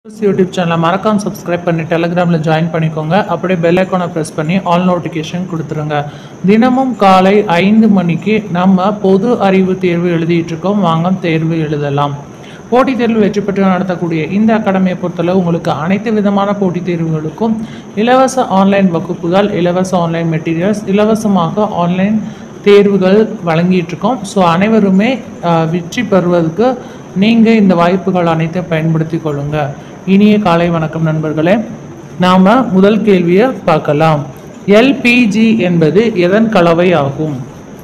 YouTube சேனலை மறக்காம subscribe பண்ணி டெலிகிராமில் ஜாயின் பண்ணிக்கோங்க அப்படியே பெல் ஐக்கானை ப்ரெஸ் பண்ணி ஆல் நோட்டிஃபிகேஷன் கொடுத்துருங்க தினமும் காலை ஐந்து மணிக்கு நம்ம பொது அறிவு தேர்வு எழுதிட்டு இருக்கோம் வாங்க தேர்வு எழுதலாம் போட்டித் தேர்வு வெற்றி பெற்று நடத்தக்கூடிய இந்த அகாடமியை பொறுத்தளவு உங்களுக்கு அனைத்து விதமான போட்டித் தேர்வுகளுக்கும் இலவச ஆன்லைன் வகுப்புகள் இலவச ஆன்லைன் மெட்டீரியல்ஸ் இலவசமாக ஆன்லைன் தேர்வுகள் வழங்கிட்டு இருக்கோம் ஸோ அனைவருமே அஹ், வெற்றி பெறுவதற்கு நீங்கள் இந்த வாய்ப்புகள் அனைத்தையும் பயன்படுத்தி கொள்ளுங்க இனிய காலை வணக்கம் நண்பர்களே நாம் முதல் கேள்வியை பார்க்கலாம் எல்பிஜி என்பது எதன் கலவை ஆகும்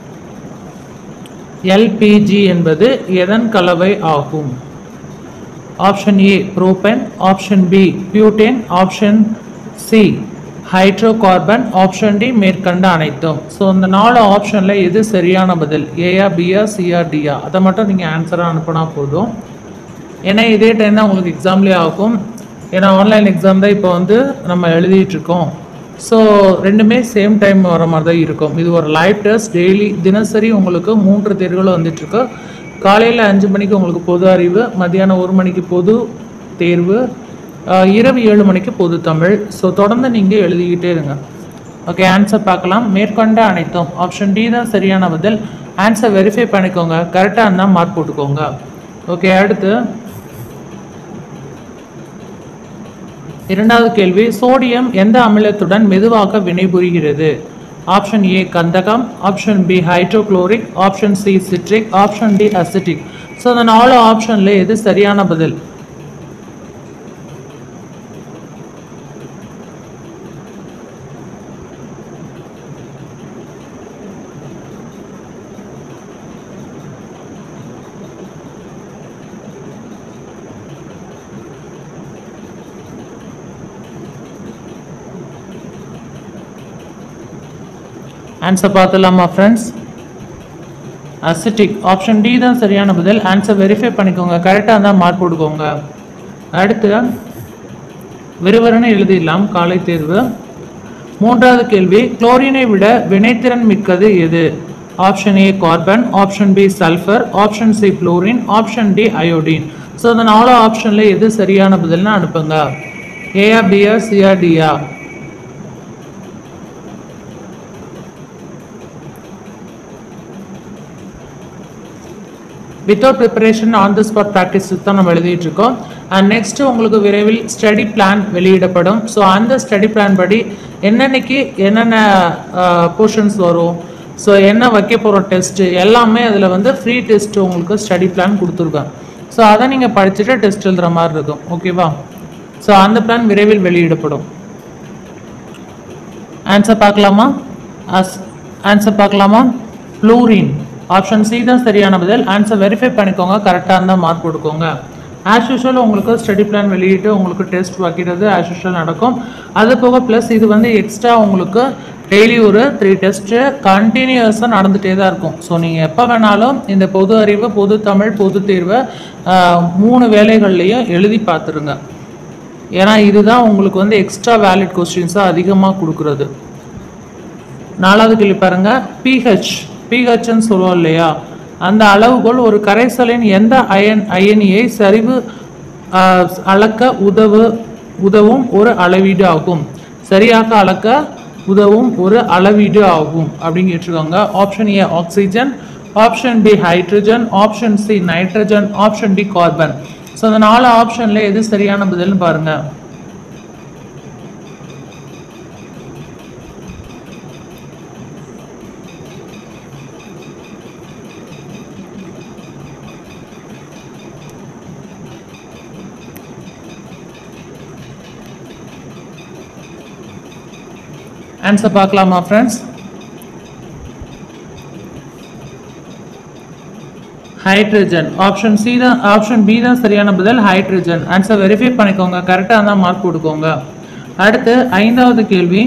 எல்பிஜி என்பது எதன் கலவை ஆகும் option A propane option B butane option C hydrocarbon option D மேற்கண்ட அனைத்தும் ஸோ இந்த நாலு ஆப்ஷனில் எது சரியான பதில் ஏயா பியா சிஆ டியா அதை மட்டும் நீங்கள் ஆன்சராக அனுப்புனா போதும் ஏன்னா இதே டைம் தான் உங்களுக்கு எக்ஸாம்லேயே ஆகும் ஏன்னா ஆன்லைன் எக்ஸாம் தான் இப்போ வந்து நம்ம எழுதிட்டு இருக்கோம் ஸோ ரெண்டுமே சேம் டைம் வர மாதிரி தான் இருக்கும் இது ஒரு லைவ் டெஸ்ட் டெய்லி தினசரி உங்களுக்கு மூன்று தேர்வுகள் வந்துட்டுருக்கு காலையில் அஞ்சு மணிக்கு உங்களுக்கு பொது அறிவு மத்தியானம் ஒரு மணிக்கு பொது தேர்வு ஆஹ் இரவு ஏழு மணிக்கு பொது தமிழ் ஸோ தொடர்ந்து நீங்கள் எழுதிக்கிட்டே இருங்க ஓகே ஆன்சர் பார்க்கலாம் மேற்கொண்ட அனைத்தும் ஆப்ஷன் டி தான் சரியான பதில் ஆன்சர் வெரிஃபை பண்ணிக்கோங்க கரெக்டாக இருந்தால் மார்க் போட்டுக்கோங்க ஓகே அடுத்து இரண்டாவது கேள்வி சோடியம் எந்த அமிலத்துடன் மெதுவாக வினைபுரிகிறது ஆப்ஷன் ஏ கந்தகம் option B hydrochloric option C citric option D acetic so அந்த நாலு ஆப்ஷனில் எது சரியான பதில் ஆன்சர் பார்த்துலாமா ஃப்ரெண்ட்ஸ் அசிட்டிக் ஆப்ஷன் டி தான் சரியான பதில் ஆன்சர் வெரிஃபை பண்ணிக்கோங்க கரெக்டாக இருந்தால் மார்க் போட்டுக்கோங்க அடுத்து விறுவிறுன்னு எழுதிடலாம் காலை தேர்வு மூன்றாவது கேள்வி குளோரினை விட வினைத்திறன் மிக்கது எது option A carbon option B sulphur option C chlorine option D iodine so அந்த நாலு ஆப்ஷனில் எது சரியான பதில்னு அனுப்புங்க ஏஆ பிஆ சிஆ டிஆ without preparation on the spot practice தான் நம்ம எழுதிட்டு இருக்கோம் அண்ட் நெக்ஸ்ட் உங்களுக்கு விரைவில் ஸ்டடி பிளான் வெளியிடப்படும் ஸோ அந்த ஸ்டடி பிளான் படி என்னென்னைக்கு என்னென்ன போர்ஷன்ஸ் வரும் ஸோ என்ன வைக்க போகிற டெஸ்ட்டு எல்லாமே அதில் வந்து ஃப்ரீ டெஸ்ட் உங்களுக்கு ஸ்டடி பிளான் கொடுத்துருக்கேன் ஸோ அதை நீங்கள் படிச்சுட்டு டெஸ்ட் எழுதுகிற மாதிரி இருக்கும் ஓகேவா ஸோ அந்த பிளான் விரைவில் வெளியிடப்படும் ஆன்சர் பார்க்கலாமா அஸ் ஆன்சர் பார்க்கலாமா ப்ளூரின் ஆப்ஷன் சி தான் சரியான பதில் ஆன்சர் வெரிஃபை பண்ணிக்கோங்க கரெக்டாக இருந்தால் மார்க் கொடுக்கோங்க ஆஸ் யூஷுவல் உங்களுக்கு ஸ்டடி பிளான் வெளியிட்டு உங்களுக்கு டெஸ்ட் வைக்கிறது ஆஸ் யூஷுவல் நடக்கும் அது போக ப்ளஸ் இது வந்து எக்ஸ்ட்ரா உங்களுக்கு டெய்லி ஒரு த்ரீ டெஸ்ட்டு கண்டினியூஸாக நடந்துகிட்டே தான் இருக்கும் ஸோ நீங்கள் எப்போ வேணாலும் இந்த பொது அறிவு பொது தமிழ் பொது தேர்வை ஆஹ், மூணு வேலைகள்லையும் எழுதி பார்த்துருங்க ஏன்னா இதுதான் உங்களுக்கு வந்து எக்ஸ்ட்ரா வேலிட் கொஸ்டின்ஸாக அதிகமாக கொடுக்குறது நாலாவது கேள்வி பாருங்க பிஹெச் பிஹெச்ன்னு சொல்லுவோம் இல்லையா அந்த அளவுகோல் ஒரு கரைசலின் எந்த அயன் அயனியை சரிவு ஆஹ், அளக்க உதவு உதவும் ஒரு அளவீடு ஆகும் சரியாக அளக்க உதவும் ஒரு அளவீடு ஆகும் அப்படின்னு கேட்டிருக்காங்க option A oxygen option B hydrogen option C nitrogen option D carbon so அந்த நாலு ஆப்ஷனில் எது சரியான பதில்னு பாருங்க ஆன்சர் பார்க்கலாமா ஃப்ரெண்ட்ஸ் ஹைட்ரஜன் ஆப்ஷன் சி தான் ஆப்ஷன் பி தான் சரியான பதில் ஹைட்ரஜன் ஆன்சர் வெரிஃபை பண்ணிக்கோங்க கரெக்டாக இருந்தால் மார்க் கொடுக்கோங்க அடுத்து ஐந்தாவது கேள்வி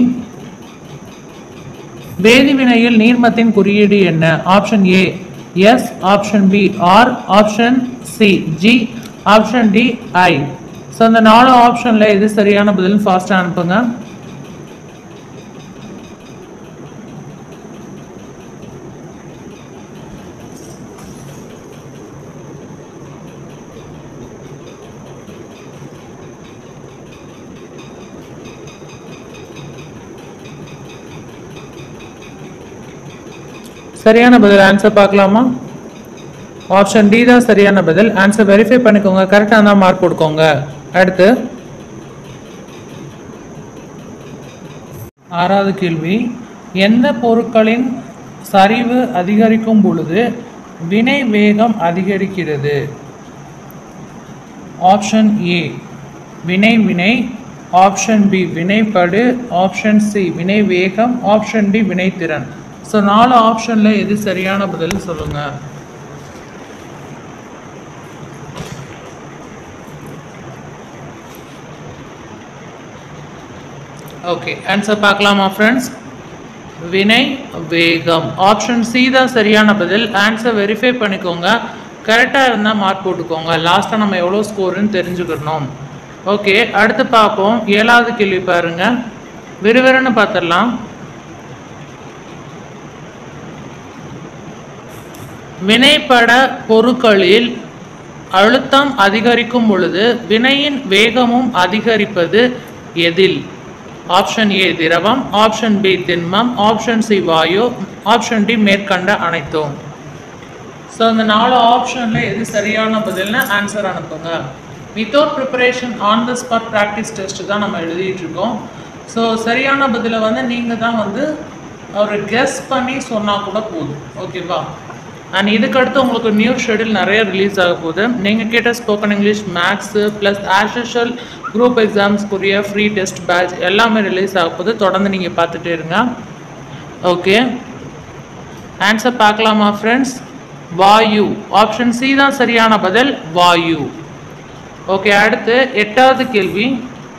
வேதிவினையில் நீர்மத்தின் குறியீடு என்ன option A S option B R option C G option D I so அந்த நாலு ஆப்ஷனில் எது சரியான பதில் ஃபாஸ்ட்டாக அனுப்புங்க சரியான பதில் ஆன்சர் பார்க்கலாமா ஆப்ஷன் டி தான் சரியான பதில் ஆன்சர் வெரிஃபை பண்ணிக்கோங்க கரெக்டாக இருந்தால் மார்க் கொடுக்கோங்க அடுத்து ஆறாவது கேள்வி எந்த பொருட்களின் சரிவு அதிகரிக்கும் பொழுது வினை வேகம் அதிகரிக்கிறது ஆப்ஷன் ஏ வினை வினை ஆப்ஷன் பி வினைப்படு ஆப்ஷன் சி வினை வேகம் ஆப்ஷன் டி வினைத்திறன் ஸோ நாலு ஆப்ஷனில் எது சரியான பதில் சொல்லுங்கள் ஓகே ஆன்சர் பார்க்கலாமா ஃப்ரெண்ட்ஸ் வினை வேகம் ஆப்ஷன் சி தான் சரியான பதில் ஆன்சர் வெரிஃபை பண்ணிக்கோங்க கரெக்டாக இருந்தால் மார்க் போட்டுக்கோங்க லாஸ்ட்டாக நம்ம எவ்வளோ ஸ்கோருன்னு தெரிஞ்சுக்கணும் ஓகே அடுத்து பார்ப்போம் ஏழாவது கேள்வி பாருங்க விறுவிறுன்னு பார்த்துடலாம் வினைப்பட பொருட்களில் அழுத்தம் அதிகரிக்கும் பொழுது வினையின் வேகமும் அதிகரிப்பது எதில் ஆப்ஷன் ஏ திரவம் ஆப்ஷன் பி திண்மம் ஆப்ஷன் சி வாயு ஆப்ஷன் டி மேற்கண்ட அனைத்தும் ஸோ அந்த நாலு ஆப்ஷனில் எது சரியான பதில்னு ஆன்சர் அனுப்புங்க without preparation on the spot practice test தான் நம்ம எழுதிட்டு இருக்கோம் ஸோ சரியான பதிலை வந்து நீங்கள் தான் வந்து ஒரு கெஸ் பண்ணி சொன்னால் கூட போதும் ஓகேவா அண்ட் இதுக்கடுத்து உங்களுக்கு நியூ ஷெடியூல் நிறைய ரிலீஸ் ஆக போகுது நீங்கள் கேட்ட ஸ்போக்கன் இங்கிலீஷ் மேக்ஸு ப்ளஸ் ஆஷுஷல் குரூப் எக்ஸாம்ஸ்க்குரிய ஃப்ரீ டெஸ்ட் பேட்ச் எல்லாமே ரிலீஸ் ஆக போகுது தொடர்ந்து நீங்கள் பார்த்துட்டே இருங்க ஓகே ஆன்சர் பார்க்கலாமா ஃப்ரெண்ட்ஸ் வாயு ஆப்ஷன் சி தான் சரியான பதில் வாயு ஓகே அடுத்து எட்டாவது கேள்வி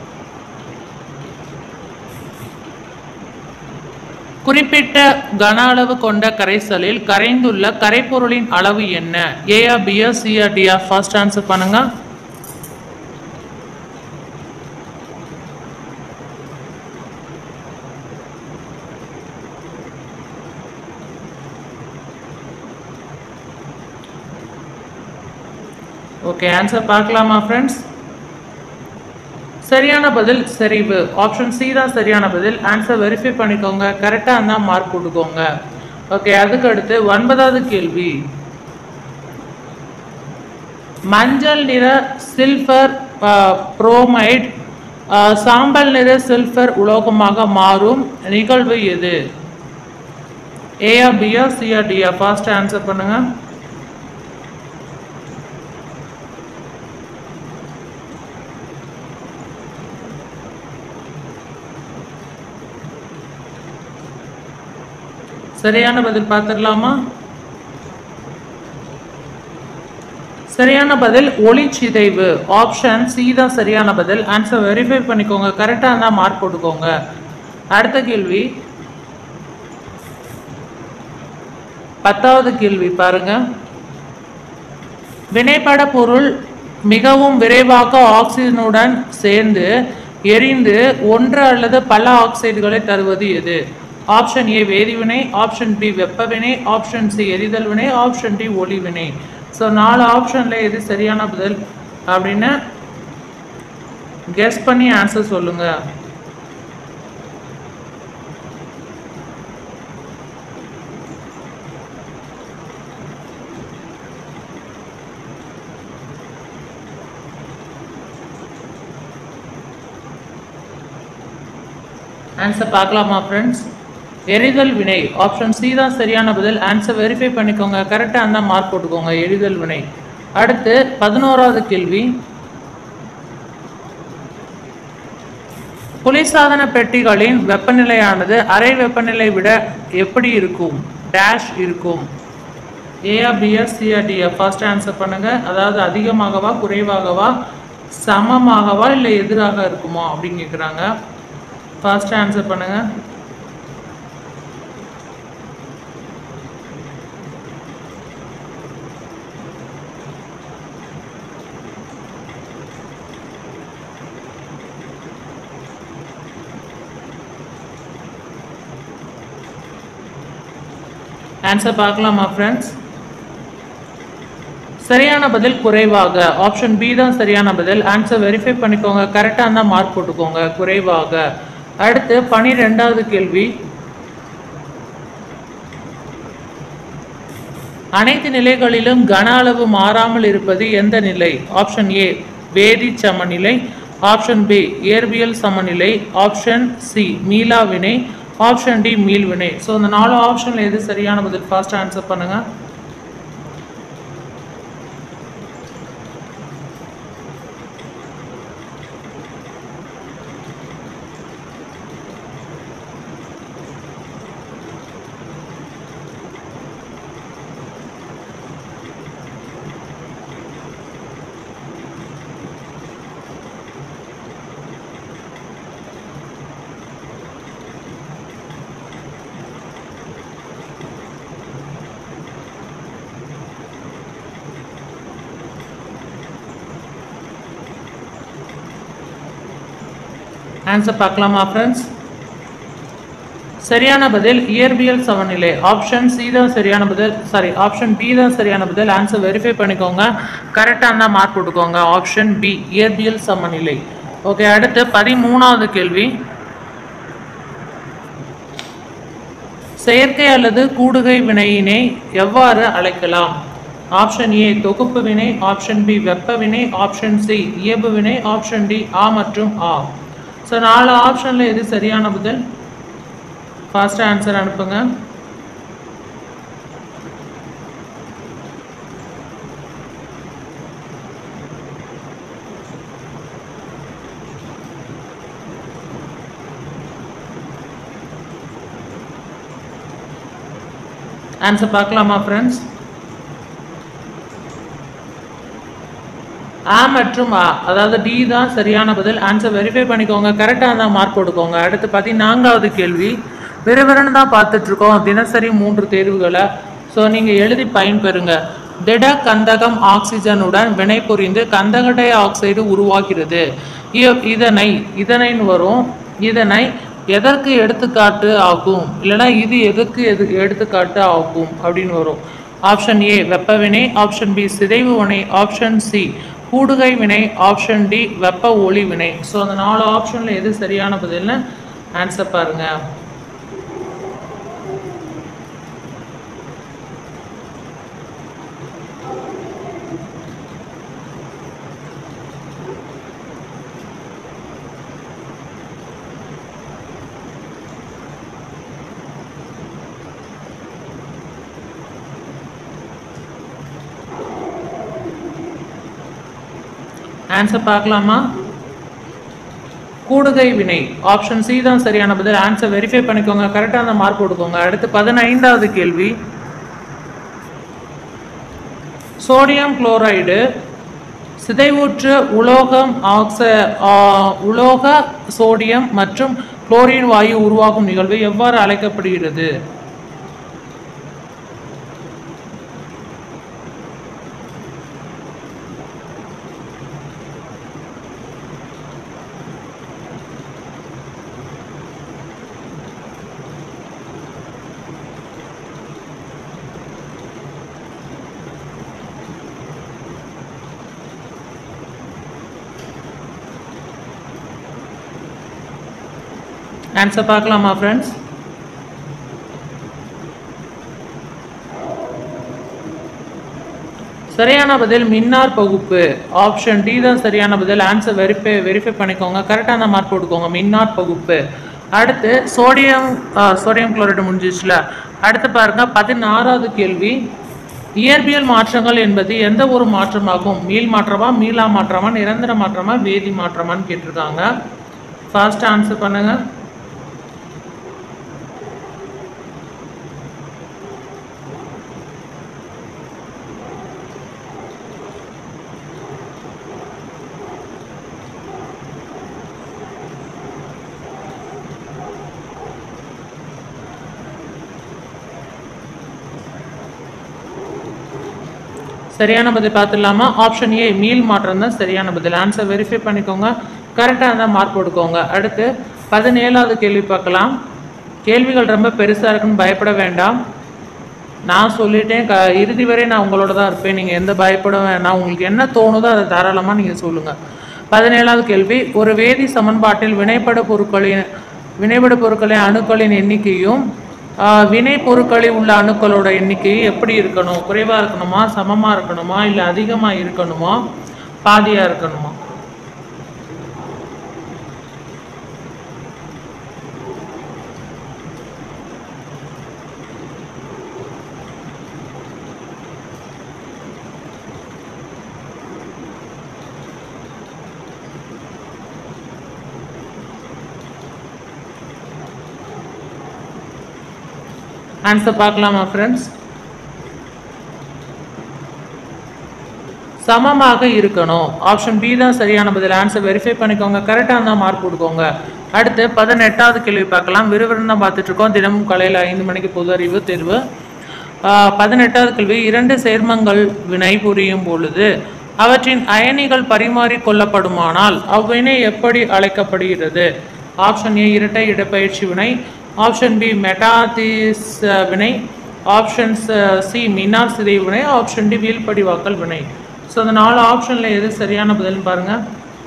குறிப்பிட்ட கன அளவு கொண்ட கரைசலில் கரைந்துள்ள கரைப்பொருளின் அளவு என்ன ஏஆ பிஆ சிஆ டிஆ ஃபர்ஸ்ட் ஆன்சர் பண்ணுங்க ஓகே ஆன்சர் பார்க்கலாமா ஃப்ரெண்ட்ஸ் சரியான பதில் செறிவு ஆப்ஷன் சி தான் சரியான பதில் ஆன்சர் வெரிஃபை பண்ணிக்கோங்க கரெக்டாக இருந்தால் மார்க் போட்டுக்கோங்க ஓகே அதுக்கு அடுத்து ஒன்பதாவது கேள்வி மஞ்சள் நிற சில்ஃபர் புரோமைட் சாம்பல் நிற சில்ஃபர் உலோகமாக மாறும் நிகழ்வு எது ஏஆ பிஆ சிஆ டிஆ ஃபாஸ்ட் ஆன்சர் பண்ணுங்க சரியான பதில் பார்த்துடலாமா சரியான பதில் ஒளி சிதைவு ஆப்ஷன் சி தான் சரியான பதில் ஆன்சர் வெரிஃபை பண்ணிக்கோங்க கரெக்டாக இருந்தால் மார்க் போட்டுக்கோங்க அடுத்த கேள்வி பத்தாவது கேள்வி பாருங்க வினைப்பட பொருள் மிகவும் விரைவாக ஆக்சிஜனுடன் சேர்ந்து எரிந்து ஒன்று அல்லது பல ஆக்சைடுகளை தருவது எது ஆப்ஷன் ஏ வேதிவினை ஆப்ஷன் பி வெப்பவினை ஆப்ஷன் சி எரிதல் வினை ஆப்ஷன் டி ஒளிவினை ஸோ நாலு ஆப்ஷனில் எது சரியான பதில் அப்படின்னு கெஸ் பண்ணி ஆன்சர் சொல்லுங்க ஆன்சர் பார்க்கலாமா ஃப்ரெண்ட்ஸ் எரிதல் வினை ஆப்ஷன் சி தான் சரியான பதில் ஆன்சர் வெரிஃபை பண்ணிக்கோங்க கரெக்டாக இருந்தால் மார்க் போட்டுக்கோங்க எரிதல் வினை அடுத்து பதினோராவது கேள்வி குளிர்சாதன பெட்டிகளின் வெப்பநிலையானது அறை வெப்பநிலை விட எப்படி இருக்கும் டேஷ் இருக்கும் ஏஆ பிஎஸ் சிஆர்டிஎஃப் ஃபர்ஸ்ட் ஆன்சர் பண்ணுங்க அதாவது அதிகமாகவா குறைவாகவா சமமாகவா இல்லை எதிராக இருக்குமா அப்படின்னு கேட்குறாங்க ஃபர்ஸ்ட் ஆன்சர் பண்ணுங்க ஆன்சர் பார்க்கலாமா ஃப்ரெண்ட்ஸ் சரியான பதில் குறைவாக ஆப்ஷன் பி தான் சரியான பதில் ஆன்சர் வெரிஃபை பண்ணிக்கோங்க கரெக்டாக இருந்தால் மார்க் போட்டுக்கோங்க குறைவாக அடுத்து பனிரெண்டாவது கேள்வி அனைத்து நிலைகளிலும் கன அளவு மாறாமல் இருப்பது எந்த நிலை ஆப்ஷன் ஏ வேதி சமநிலை ஆப்ஷன் பி இயற்பியல் சமநிலை ஆப்ஷன் சி மீளா வினை ஆப்ஷன் டி மீள்வினை ஸோ இந்த நாலு ஆப்ஷனில் எது சரியான பதில் ஃபாஸ்ட் ஆன்சர் பண்ணுங்கள் ஆன்சர் பார்க்கலாமா ஃப்ரெண்ட்ஸ் சரியான பதில் இயற்பியல் சமநிலை ஆப்ஷன் சி தான் சரியான பதில் சாரி ஆப்ஷன் பி தான் சரியான பதில் ஆன்சர் வெரிஃபை பண்ணிக்கோங்க கரெக்டாக இருந்தால் மார்க் போட்டுக்கோங்க ஆப்ஷன் பி இயற்பியல் சமநிலை ஓகே அடுத்து பதிமூணாவது கேள்வி செயற்கை அல்லது கூடுகை வினையினை எவ்வாறு அழைக்கலாம் ஆப்ஷன் ஏ தொகுப்பு வினை ஆப்ஷன் பி வெப்ப வினை ஆப்ஷன் சி இயல்பு வினை ஆப்ஷன் டி ஆ மற்றும் ஆ ஸோ நாலு ஆப்ஷனில் எது சரியான பதில் ஃபாஸ்ட்டாக ஆன்சர் அனுப்புங்க ஆன்சர் பார்க்கலாமா ஃப்ரெண்ட்ஸ் ஆ மற்றும் ஆ அதாவது டி தான் சரியான பதில் ஆன்சர் வெரிஃபை பண்ணிக்கோங்க கரெக்டாக இருந்தால் மார்க் போட்டுக்கோங்க அடுத்து பதினான்காவது கேள்வி விறுவிறுன்னு தான் பார்த்துட்டு இருக்கோம் தினசரி மூன்று தேர்வுகளை ஸோ நீங்கள் எழுதி பயன்பெறுங்க திட கந்தகம் ஆக்சிஜனுடன் வினைபுரிந்து கந்தக டை ஆக்சைடு உருவாகிறது இ- இதனை இதனைன்னு வரும் இதனை எதற்கு எடுத்துக்காட்டு ஆகும் இல்லைன்னா இது எதற்கு எது எடுத்துக்காட்டு ஆகும் அப்படின்னு வரும் ஆப்ஷன் ஏ வெப்ப வினை ஆப்ஷன் பி சிதைவு வினை ஆப்ஷன் சி கூடுகை வினை ஆப்ஷன் டி வெப்ப ஒளி வினை ஸோ அந்த நாலு ஆப்ஷனில் எது சரியான பதில்னு ஆன்சர் பாருங்க ஆன்சர் பார்க்கலாமா கூடுகை வினை ஆப்ஷன் சி தான் சரியான பதில் ஆன்சர் வெரிஃபை பண்ணிக்கோங்க கரெக்டாக அந்த மார்க் போட்டுக்கோங்க அடுத்து பதினைந்தாவது கேள்வி சோடியம் குளோரைடு சிதைவுற்ற உலோகம் ஆக்ச ஆ, உலோக சோடியம் மற்றும் குளோரின் வாயு உருவாகும் நிகழ்வு எவ்வாறு அழைக்கப்படுகிறது ஆன்சர் பார்க்கலாமா ஃப்ரெண்ட்ஸ் சரியான பதில் மின்னார் பகுப்பு ஆப்ஷன் டி தான் சரியான பதில் ஆன்சர் வெரிஃபை வெரிஃபை பண்ணிக்கோங்க கரெக்டாக தான் மார்க் போட்டுக்கோங்க மின்னார் பகுப்பு அடுத்து சோடியம் ஆ, சோடியம் குளோரைடு முடிஞ்சிச்சுல அடுத்து பாருங்க பதினாறாவது கேள்வி இயற்பியல் மாற்றங்கள் என்பது எந்த ஒரு மாற்றமாகும் மீள் மாற்றமா மீளா மாற்றமா நிரந்தர மாற்றமா வேதி மாற்றமான்னு கேட்டிருக்காங்க ஃபாஸ்ட் ஆன்சர் பண்ணுங்க சரியான பதில் பார்த்துடலாமா ஆப்ஷன் ஏ மீள் மாற்றம் தான் சரியான பதில் ஆன்சர் வெரிஃபை பண்ணிக்கோங்க கரெக்டாக இருந்தால் மார்க் போட்டுக்கோங்க அடுத்து பதினேழாவது கேள்வி பார்க்கலாம் கேள்விகள் ரொம்ப பெருசாக இருக்குன்னு பயப்பட வேண்டாம் நான் சொல்லிட்டேன் க இறுதி வரை நான் உங்களோட தான் இருப்பேன் நீங்கள் எந்த பயப்பட வேண்டாம் உங்களுக்கு என்ன தோணுதோ அதை தாராளமாக நீங்கள் சொல்லுங்கள் பதினேழாவது கேள்வி ஒரு வேதி சமன்பாட்டில் வினைப்பட பொருட்களின் வினைப்பட பொருட்களின் அணுக்களின் எண்ணிக்கையும் ஆஹ் வினை பொருட்களில் உள்ள அணுக்களோட எண்ணிக்கை எப்படி இருக்கணும் குறைவாக இருக்கணுமா சமமாக இருக்கணுமா இல்லை அதிகமாக இருக்கணுமா பாதியாக இருக்கணுமா ஆன்சர் பார்க்கலாமா ஃப்ரெண்ட்ஸ் சமமாக இருக்கணும் ஆப்ஷன் பி தான் சரியான பதில் ஆன்சர் வெரிஃபை பண்ணிக்கோங்க கரெக்டாக இருந்தால் மார்க் கொடுக்கோங்க அடுத்து பதினெட்டாவது கேள்வி பார்க்கலாம் விறுவிறுன்னு தான் பார்த்துட்டு இருக்கோம் தினமும் காலையில் ஐந்து மணிக்கு பொது அறிவு தேர்வு ஆஹ் பதினெட்டாவது கேள்வி இரண்டு சேர்மங்கள் வினை புரியும் பொழுது அவற்றின் அயனிகள் பரிமாறிக் கொள்ளப்படுமானால் அவ்வினை எப்படி அழைக்கப்படுகிறது ஆப்ஷன் ஏ இரட்டை இடப்பெயர்ச்சி வினை ஆப்ஷன் பி மெட்டாதிஸ் வினை ஆப்ஷன்ஸ் சி மினார் சிதை வினை ஆப்ஷன் டி வீழ்படிவாக்கல் வினை ஸோ அந்த நாலு ஆப்ஷனில் எது சரியான பதில்னு பாருங்கள்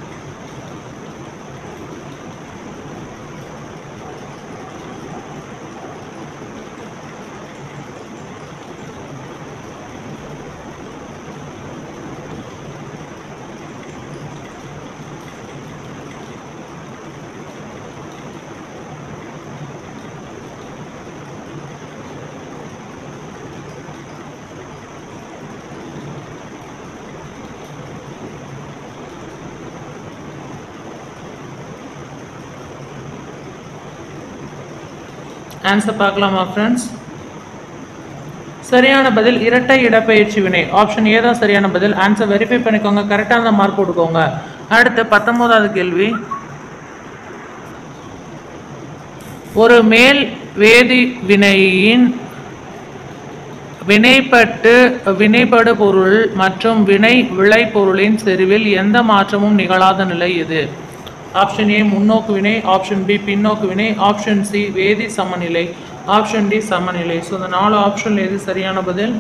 ஆன்சர் பார்க்கலாமா ஃப்ரெண்ட்ஸ் சரியான பதில் இரட்டை இடப்பெயர்ச்சி வினை ஆப்ஷன் ஏ தான் சரியான பதில் ஆன்சர் வெரிஃபை பண்ணிக்கோங்க கரெக்டாக இருந்தால் மார்க் போட்டுக்கோங்க அடுத்து பத்தொம்போதாவது கேள்வி ஒரு மேல் வேதி வினையின் வினைப்பட்டு வினைப்படு பொருள் மற்றும் வினை விளைபொருளின் செறிவில் எந்த மாற்றமும் நிகழாத நிலை எது ஆப்ஷன் ஏ முன்னோக்கு வினை ஆப்ஷன் பி பின்னோக்கு வினை ஆப்ஷன் சி வேதி சமநிலை ஆப்ஷன் டி சமநிலை ஸோ இந்த நாலு ஆப்ஷன்ல எது சரியான பதில்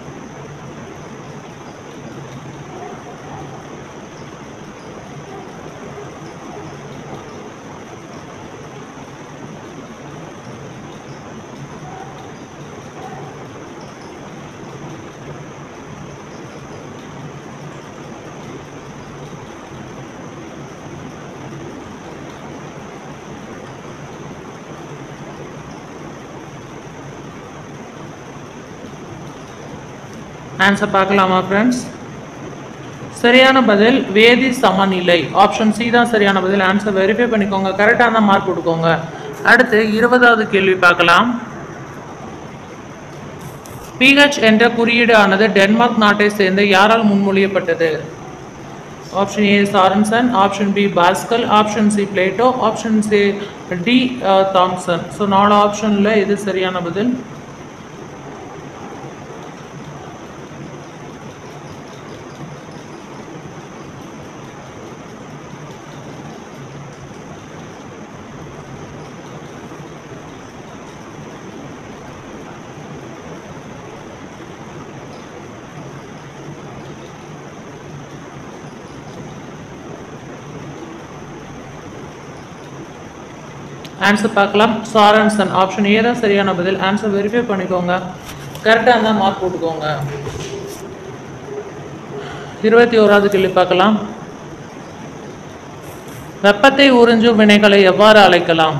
ஆன்சர் பார்க்கலாமா ஃப்ரெண்ட்ஸ் சரியான பதில் வேதி சமநிலை ஆப்ஷன் சி தான் சரியான பதில் ஆன்சர் வெரிஃபை பண்ணிக்கோங்க கரெக்டாக தான் மார்க் கொடுக்கோங்க அடுத்து இருபதாவது கேள்வி பார்க்கலாம் பிஹெச் என்ற குறியீடு ஆனது டென்மார்க் நாட்டை சேர்ந்த யாரால் முன்மொழியப்பட்டது ஆப்ஷன் ஏ சாரன்சன் option B Pascal option C Plato option C D Thomson so நாலு ஆப்ஷனில் எது சரியான பதில் ஆன்சர் பார்க்கலாம் சாரன்சன் ஆப்ஷன் ஏ தான் சரியான பதில் ஆன்சர் வெரிஃபை பண்ணிக்கோங்க கரெக்டாக இருந்தால் மார்க் போட்டுக்கோங்க இருபத்தி ஓராவது கேள்வி பார்க்கலாம் வெப்பத்தை உறிஞ்சும் வினைகளை எவ்வாறு அழைக்கலாம்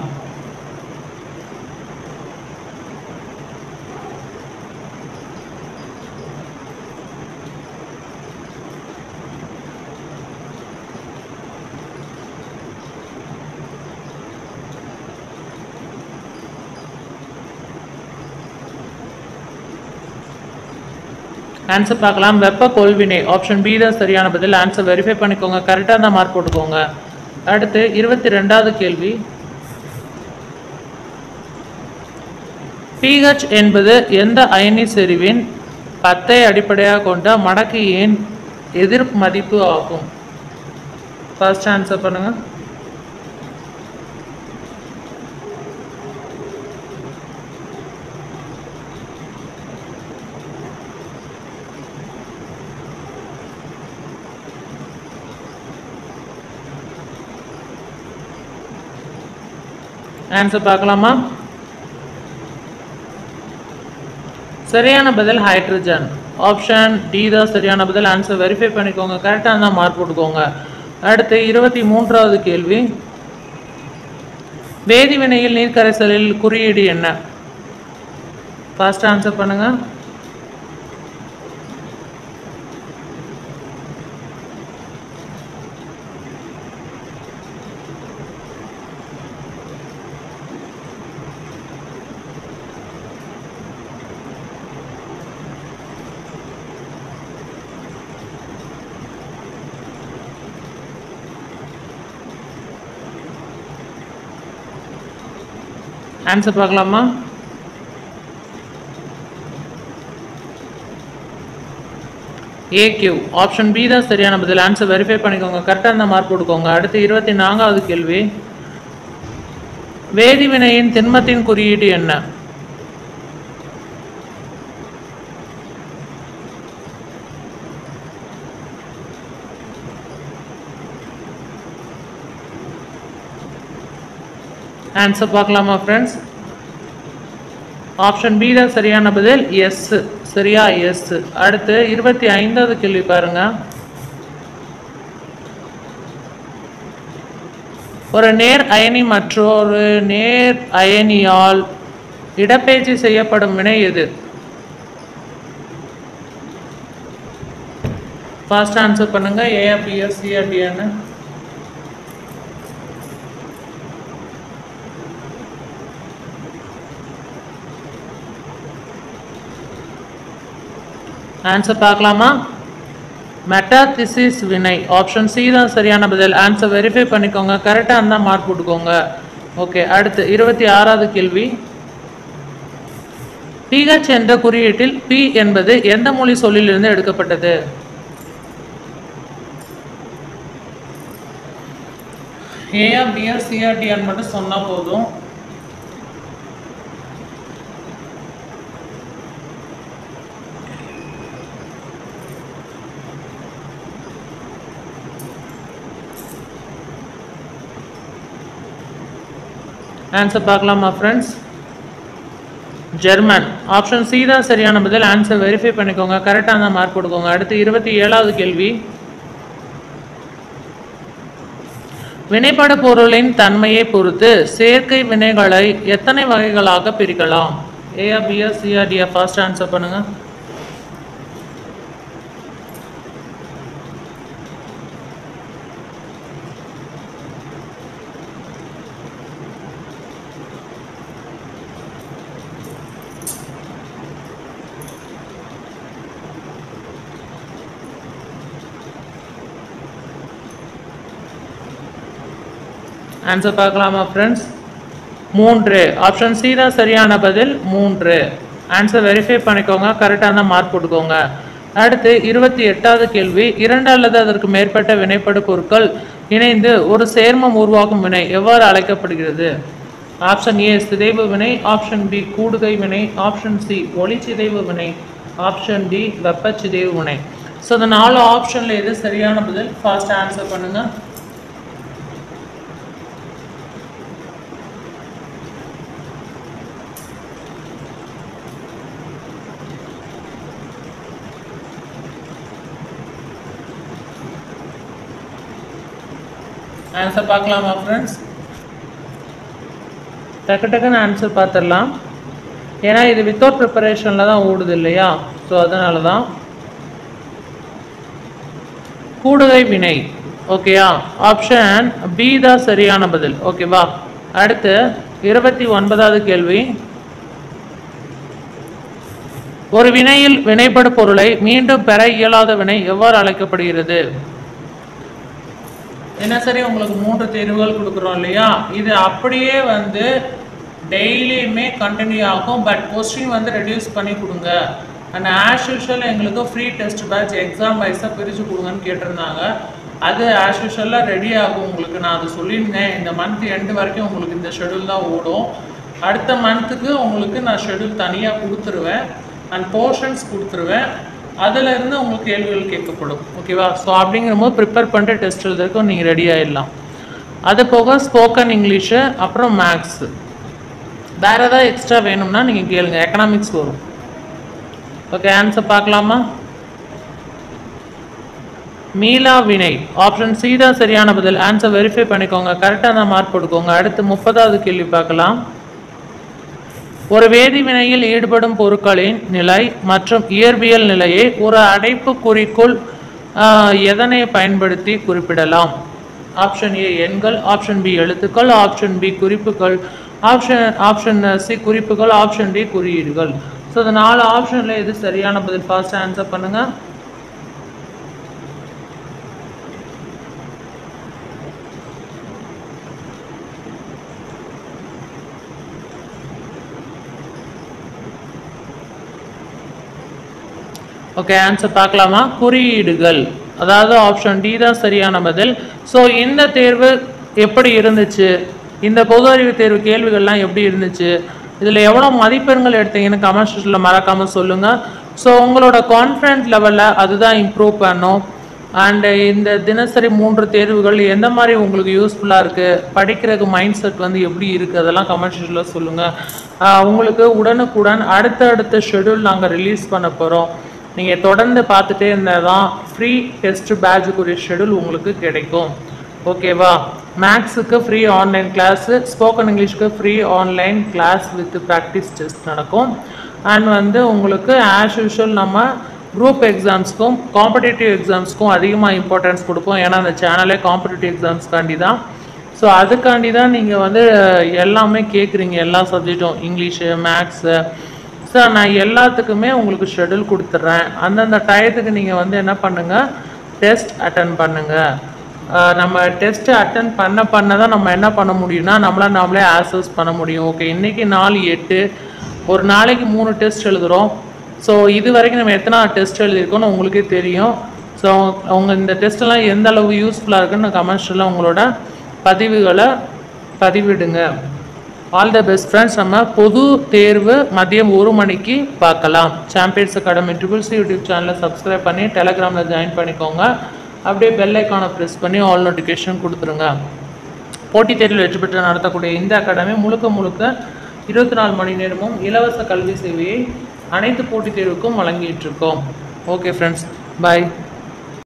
ஆன்சர் பார்க்கலாம் வெப்ப கொள்வினை ஆப்ஷன் பி தான் சரியான பதில் ஆன்சர் வெரிஃபை பண்ணிக்கோங்க கரெக்டாக தான் மார்க் போட்டுக்கோங்க அடுத்து இருபத்தி ரெண்டாவது கேள்வி pH என்பது எந்த அயனி செறிவின் பத்தை அடிப்படையாக கொண்ட மடக்கையின் எதிர் மதிப்பு ஆகும் ஃபர்ஸ்ட் ஆன்சர் பண்ணுங்க ஆன்சர் பார்க்கலாமா சரியான பதில் ஹைட்ரஜன் ஆப்ஷன் டி தான் சரியான பதில் ஆன்சர் வெரிஃபை பண்ணிக்கோங்க கரெக்டாக இருந்தால் மார்க் போட்டுக்கோங்க அடுத்து இருபத்தி மூன்றாவது கேள்வி வேதிவினையில் நீர் கரைசலில் குறியீடு என்ன ஃபாஸ்ட் ஆன்சர் பண்ணுங்க ஆன்சர் பார்க்கலாமா ஏ கியூ ஆப்ஷன் பி தான் சரியான பதில் ஆன்சர் வெரிஃபை பண்ணிக்கோங்க கரெக்டாக இருந்தால் மார்க் போட்டுக்கோங்க அடுத்து இருபத்தி நான்காவது கேள்வி வேதிவினையின் திண்மத்தின் குறியீடு என்ன ஆன்சர் பார்க்கலாமா ஃப்ரெண்ட்ஸ் ஆப்ஷன் பி தான் சரியான பதில் எஸ் சரியா எஸ் அடுத்து இருபத்தி ஐந்தாவது கேள்வி பாருங்க ஒரு நேர் அயனி மற்றொரு நேர் அயனியால் இடப்பெயர்ச்சி செய்யப்படும் வினை எது ஃபாஸ்ட் ஆன்சர் பண்ணுங்க ஏஆர்பிஎஸ் சிஆர்டின்னு ஆன்சர் பார்க்கலாமா மெட்டாதிசிஸ் வினை ஆப்ஷன் சி தான் சரியான பதில் ஆன்சர் வெரிஃபை பண்ணிக்கோங்க கரெக்டாக இருந்தால் மார்க் போட்டுக்கோங்க ஓகே அடுத்து இருபத்தி ஆறாவது கேள்வி பிஹெச் என்ற குறியீட்டில் பி என்பது எந்த மொழி சொல்லிலிருந்து எடுக்கப்பட்டது ஏஆர் டிஆர் சிஆர்டிஆர் மட்டும் சொன்னால் போதும் ஆன்சர் பார்க்கலாமா ஃப்ரெண்ட்ஸ் ஜெர்மன் ஆப்ஷன் சி தான் சரியான பதில் ஆன்சர் வெரிஃபை பண்ணிக்கோங்க கரெக்டாக தான் மார்க் கொடுக்கோங்க அடுத்து இருபத்தி ஏழாவது கேள்வி வினைப்பட பொருளின் தன்மையை பொறுத்து சேர்க்கை வினைகளை எத்தனை வகைகளாக பிரிக்கலாம் ஏஆர் பிஆர் சிஆர்டிஆர் ஃபர்ஸ்ட் ஆன்சர் பண்ணுங்க ஆன்சர் பார்க்கலாமா ஃப்ரெண்ட்ஸ் மூன்று ஆப்ஷன் சி தான் சரியான பதில் மூன்று ஆன்சர் வெரிஃபை பண்ணிக்கோங்க கரெக்டாக தான் மார்க் போட்டுக்கோங்க அடுத்து இருபத்தி எட்டாவது கேள்வி இரண்டு அல்லது அதற்கு மேற்பட்ட வினைப்படு பொருட்கள் இணைந்து ஒரு சேர்மம் உருவாக்கும் வினை எவ்வாறு அழைக்கப்படுகிறது ஆப்ஷன் ஏ சிதைவு வினை ஆப்ஷன் பி கூடுகை வினை ஆப்ஷன் சி ஒளிச்சிதைவு வினை ஆப்ஷன் டி வெப்பச்சிதைவு வினை ஸோ இந்த நாலு ஆப்ஷனில் எது சரியான பதில் ஃபாஸ்ட் ஆன்சர் பண்ணுங்கள் ஆன்சர் பார்க்கலாமா ஃப்ரெண்ட்ஸ் டக்கு டக்குன்னு ஆன்சர் பார்த்துடலாம் ஏன்னா இது வித்தவுட் ப்ரிப்பரேஷனில் தான் ஓடுது இல்லையா ஸோ அதனால தான் கூடுகை வினை ஓகேயா ஆப்ஷன் பி தான் சரியான பதில் ஓகேவா அடுத்து இருபத்தி ஒன்பதாவது கேள்வி ஒரு வினையில் வினைப்படு பொருளை மீண்டும் பெற இயலாத வினை எவ்வாறு அழைக்கப்படுகிறது என்ன சரி உங்களுக்கு மூன்று தேர்வுகள் கொடுக்குறோம் இல்லையா இது அப்படியே வந்து டெய்லியுமே கண்டினியூ ஆகும் பட் கொஸ்டின் வந்து ரெடியூஸ் பண்ணி கொடுங்க அண்ட் ஆஸ் யூஷுவல் எங்களுக்கு ஃப்ரீ டெஸ்ட் பேட்ச் எக்ஸாம் வைஸாக பிரித்து கொடுங்கன்னு கேட்டிருந்தாங்க அது ஆஸ் யூஷுவலாக ரெடி ஆகும் உங்களுக்கு நான் அது சொல்லியிருந்தேன் இந்த மந்த் எண்டு வரைக்கும் உங்களுக்கு இந்த ஷெடியூல் தான் ஓடும் அடுத்த மந்த்துக்கு உங்களுக்கு நான் ஷெடியூல் தனியாக கொடுத்துருவேன் அண்ட் போர்ஷன்ஸ் கொடுத்துருவேன் அதில் இருந்து உங்களுக்கு கேள்விகள் கேட்கப்படும் ஓகேவா ஸோ அப்படிங்கிறபோது ப்ரிப்பேர் பண்ணிட்டு டெஸ்ட் எழுதுறதுக்கும் நீங்கள் ரெடி ஆகிடலாம் அது போக ஸ்போக்கன் இங்கிலீஷு அப்புறம் மேக்ஸு வேறு ஏதாவது எக்ஸ்ட்ரா வேணும்னா நீங்கள் கேளுங்க எக்கனாமிக்ஸ் வரும் ஓகே ஆன்சர் பார்க்கலாமா மீளா வினை ஆப்ஷன் சி தான் சரியான பதில் ஆன்சர் வெரிஃபை பண்ணிக்கோங்க கரெக்டாக தான் மார்க் கொடுக்கோங்க அடுத்து முப்பதாவது கேள்வி பார்க்கலாம் ஒரு வேதிவினையில் ஈடுபடும் பொருட்களின் நிலை மற்றும் இயற்பியல் நிலையை ஒரு அடைப்புக்குறிக்குள் ஆஹ், எதனை பயன்படுத்தி குறிப்பிடலாம் ஆப்ஷன் ஏ எண்கள் ஆப்ஷன் பி எழுத்துக்கள் ஆப்ஷன் பி குறிப்புகள் ஆப்ஷன் ஆப்ஷன் சி குறிப்புகள் ஆப்ஷன் டி குறியீடுகள் ஸோ இந்த நாலு ஆப்ஷனில் எது சரியான பதில் ஃபாஸ்ட் ஆன்சர் பண்ணுங்கள் ஓகே ஆன்சர் பார்க்கலாமா குறியீடுகள் அதாவது ஆப்ஷன் டி தான் சரியான பதில் ஸோ இந்த தேர்வு எப்படி இருந்துச்சு இந்த பொது அறிவு தேர்வு கேள்விகள்லாம் எப்படி இருந்துச்சு இதில் எவ்வளோ மதிப்பெண்கள் எடுத்தீங்கன்னு கமெண்ட் செக்ஷனில் மறக்காமல் சொல்லுங்கள் ஸோ உங்களோட கான்ஃபிடென்ட் லெவலில் அதுதான் இம்ப்ரூவ் பண்ணும் அண்டு இந்த தினசரி மூன்று தேர்வுகள் எந்த மாதிரி உங்களுக்கு யூஸ்ஃபுல்லாக இருக்குது படிக்கிறதுக்கு மைண்ட் செட் வந்து எப்படி இருக்குது அதெல்லாம் கமெண்ட் செக்ஷனில் சொல்லுங்கள் உங்களுக்கு உடனுக்குடன் அடுத்தடுத்த ஷெடியூல் நாங்கள் ரிலீஸ் பண்ண போகிறோம் நீங்கள் தொடர்ந்து பார்த்துட்டே இருந்தால் தான் ஃப்ரீ டெஸ்ட் பேட்சுக்குரிய ஷெடியூல் உங்களுக்கு கிடைக்கும் ஓகேவா மேக்ஸுக்கு ஃப்ரீ ஆன்லைன் கிளாஸு ஸ்போக்கன் இங்கிலீஷ்க்கு free online class with practice test நடக்கும் அண்ட் வந்து உங்களுக்கு ஆஸ் யூஷுவல் நம்ம குரூப் எக்ஸாம்ஸ்க்கும் காம்படிட்டிவ் எக்ஸாம்ஸ்க்கும் அதிகமாக இம்பார்ட்டன்ஸ் கொடுப்போம் ஏன்னா அந்த சேனலே காம்படிட்டிவ் எக்ஸாம்ஸ்க்காண்டி தான் ஸோ அதுக்காண்டி தான் நீங்கள் வந்து எல்லாமே கேட்குறீங்க எல்லா சப்ஜெக்ட்டும் இங்கிலீஷு மேக்ஸு சார் நான் எல்லாத்துக்குமே உங்களுக்கு ஷெடியூல் கொடுத்துட்றேன் அந்தந்த டயத்துக்கு நீங்கள் வந்து என்ன பண்ணுங்கள் டெஸ்ட் அட்டன் பண்ணுங்கள் ஆஹ் நம்ம டெஸ்ட் அட்டன் பண்ண பண்ண தான் நம்ம என்ன பண்ண முடியும்னா நம்மள நாமளே ஆசஸ் பண்ண முடியும் ஓகே இன்னைக்கு நாலு எட்டு ஒரு நாளைக்கு மூணு டெஸ்ட் எழுதுகிறோம் ஸோ இது வரைக்கும் நம்ம எத்தனை டெஸ்ட் எழுதியிருக்கோம்னு உங்களுக்கே தெரியும் ஸோ அவங்க இந்த டெஸ்ட்டெல்லாம் எந்த அளவு யூஸ்ஃபுல்லாக இருக்குன்னு கமெண்ட்ஸில் உங்களோட பதிவுகளை பதிவிடுங்க ஆல் த பெஸ்ட் ஃப்ரெண்ட்ஸ் நம்ம பொது தேர்வு மதியம் ஒரு மணிக்கு பார்க்கலாம் champions academy triple C YouTube சேனலை சப்ஸ்கிரைப் பண்ணி டெலகிராமில் ஜாயின் பண்ணிக்கோங்க அப்படியே பெல் ஐக்கானை ப்ரெஸ் பண்ணி ஆல் நோட்டிஃபிகேஷன் கொடுத்துருங்க போட்டித் தேர்வில் வெற்றி பெற்று நடத்தக்கூடிய இந்த அகாடமி முழுக்க முழுக்க இருபத்தி நாலு மணி நேரமும் இலவச கல்வி சேவையை அனைத்து போட்டித் தேர்வுக்கும் வழங்கிட்டு இருக்கோம் ஓகே ஃப்ரெண்ட்ஸ் பாய்